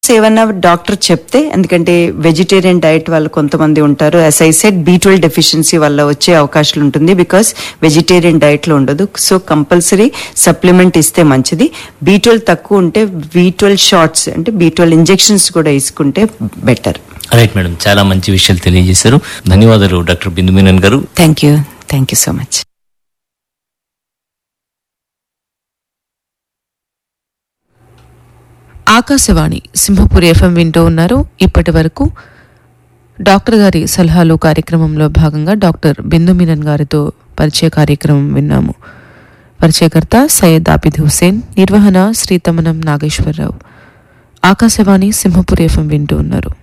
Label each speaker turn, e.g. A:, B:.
A: ఏమన్నా డాక్టర్ చెప్తే ఎందుకంటే వెజిటేరియన్ డైట్ వాళ్ళు కొంతమంది ఉంటారు as I said B twelve deficiency వల్ల వచ్చే అవకాశాలు ఉంటుంది బికాస్ వెజిటేరియన్ డైట్ లో ఉండదు సో కంపల్సరీ సప్లిమెంట్ ఇస్తే మంచిది బీ ట్వెల్వ్ తక్కువ ఉంటే బీ ట్వెల్వ్ షార్ట్స్ అంటే బీ ట్వెల్వ్ ఇంజెక్షన్స్ కూడా తీసుకుంటే బెటర్
B: రైట్ మేడం చాలా మంచి విషయాలు తెలియజేశారు ధన్యవాదాలు డాక్టర్ బిందు మీనన్ గారు
A: thank you thank you so much
C: Akashvani Simhapuri FM వింటూ ఉన్నారు ఇప్పటి వరకు డాక్టర్ గారి సలహాలు కార్యక్రమంలో భాగంగా డాక్టర్ బిందు మీనన్ గారితో పరిచయ కార్యక్రమం విన్నాము పరిచయకర్త సయ్యద్ ఆబిద్ హుసేన్ నిర్వహణ శ్రీతమనం నాగేశ్వరరావు ఆకాశవాణి సింహపురి ఎఫ్ఎం వింటూ ఉన్నారు